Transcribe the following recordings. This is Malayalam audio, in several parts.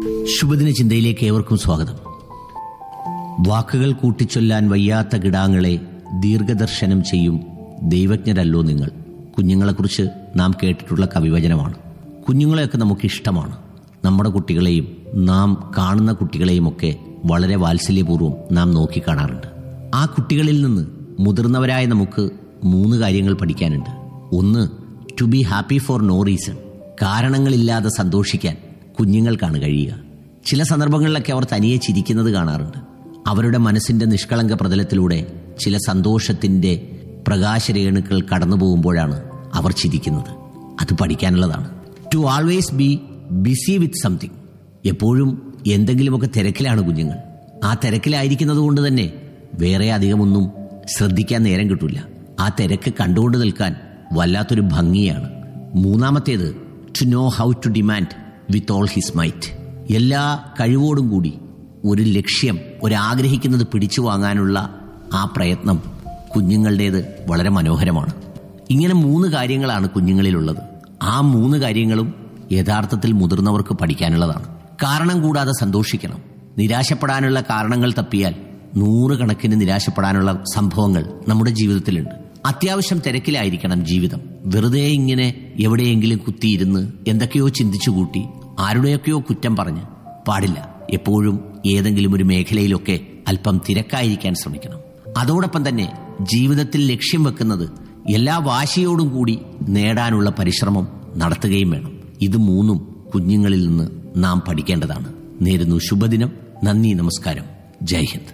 ശുഭദിന ചിന്തയിലേക്ക് ഏവർക്കും സ്വാഗതം വാക്കുകൾ കൂട്ടിച്ചൊല്ലാൻ വയ്യാത്ത കിടാങ്ങളെ ദീർഘദർശനം ചെയ്യും ദൈവജ്ഞരല്ലോ നിങ്ങൾ കുഞ്ഞുങ്ങളെക്കുറിച്ച് നാം കേട്ടിട്ടുള്ള കവിവചനമാണ് കുഞ്ഞുങ്ങളെയൊക്കെ നമുക്ക് ഇഷ്ടമാണ് നമ്മുടെ കുട്ടികളെയും നാം കാണുന്ന കുട്ടികളെയും ഒക്കെ വളരെ വാത്സല്യപൂർവ്വം നാം നോക്കിക്കാണാറുണ്ട് ആ കുട്ടികളിൽ നിന്ന് മുതിർന്നവരായ നമുക്ക് മൂന്ന് കാര്യങ്ങൾ പഠിക്കാനുണ്ട് ഒന്ന് to be happy for no reason കാരണങ്ങളില്ലാതെ സന്തോഷിക്കാൻ കുഞ്ഞുങ്ങൾക്കാണ് കഴിയുക ചില സന്ദർഭങ്ങളിലൊക്കെ അവർ തനിയെ ചിരിക്കുന്നത് കാണാറുണ്ട് അവരുടെ മനസ്സിന്റെ നിഷ്കളങ്ക പ്രതലത്തിലൂടെ ചില സന്തോഷത്തിന്റെ പ്രകാശരേണുക്കൾ കടന്നു പോകുമ്പോഴാണ് അവർ ചിരിക്കുന്നത് അത് പഠിക്കാനുള്ളതാണ് to always be busy with something എപ്പോഴും എന്തെങ്കിലുമൊക്കെ തിരക്കിലാണ് കുഞ്ഞുങ്ങൾ ആ തിരക്കിലായിരിക്കുന്നത് കൊണ്ട് തന്നെ വേറെ അധികമൊന്നും ശ്രദ്ധിക്കാൻ നേരം കിട്ടില്ല ആ തിരക്ക് കണ്ടുകൊണ്ട് നിൽക്കാൻ വല്ലാത്തൊരു ഭംഗിയാണ് മൂന്നാമത്തേത് to know how to demand with all his might എല്ലാ കഴിവോടും കൂടി ഒരു ലക്ഷ്യം ഒരാഗ്രഹിക്കുന്നത് പിടിച്ചു വാങ്ങാനുള്ള ആ പ്രയത്നം കുഞ്ഞുങ്ങളുടേത് വളരെ മനോഹരമാണ് ഇങ്ങനെ മൂന്ന് കാര്യങ്ങളാണ് കുഞ്ഞുങ്ങളിലുള്ളത് ആ മൂന്ന് കാര്യങ്ങളും യഥാർത്ഥത്തിൽ മുതിർന്നവർക്ക് പഠിക്കാനുള്ളതാണ് കാരണം കൂടാതെ സന്തോഷിക്കണം നിരാശപ്പെടാനുള്ള കാരണങ്ങൾ തപ്പിയാൽ നൂറുകണക്കിന് നിരാശപ്പെടാനുള്ള സംഭവങ്ങൾ നമ്മുടെ ജീവിതത്തിലുണ്ട് അത്യാവശ്യം തിരക്കിലായിരിക്കണം ജീവിതം വെറുതെ ഇങ്ങനെ എവിടെയെങ്കിലും കുത്തിയിരുന്ന് എന്തൊക്കെയോ ചിന്തിച്ചു കൂട്ടി ആരുടെയൊക്കെയോ കുറ്റം പറഞ്ഞ് പാടില്ല എപ്പോഴും ഏതെങ്കിലും ഒരു മേഖലയിലൊക്കെ അല്പം തിരക്കായിരിക്കാൻ ശ്രമിക്കണം അതോടൊപ്പം തന്നെ ജീവിതത്തിൽ ലക്ഷ്യം വെക്കുന്നത് എല്ലാ വാശിയോടും കൂടി നേടാനുള്ള പരിശ്രമം നടത്തുകയും വേണം ഇത് മൂന്നും കുഞ്ഞുങ്ങളിൽ നിന്ന് നാം പഠിക്കേണ്ടതാണ് നേരുന്നു ശുഭദിനം നന്ദി നമസ്കാരം ജയ് ഹിന്ദ്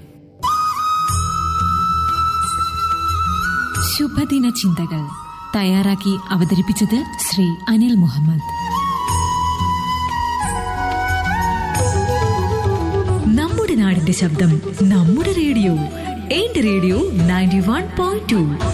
ശുഭദിന ചിന്തകൾ തയ്യാറാക്കി അവതരിപ്പിച്ചത് ശ്രീ അനിൽ മുഹമ്മദ് നമ്മുടെ നാടിന്റെ ശബ്ദം നമ്മുടെ റേഡിയോ എന്റെ radio ninety one point to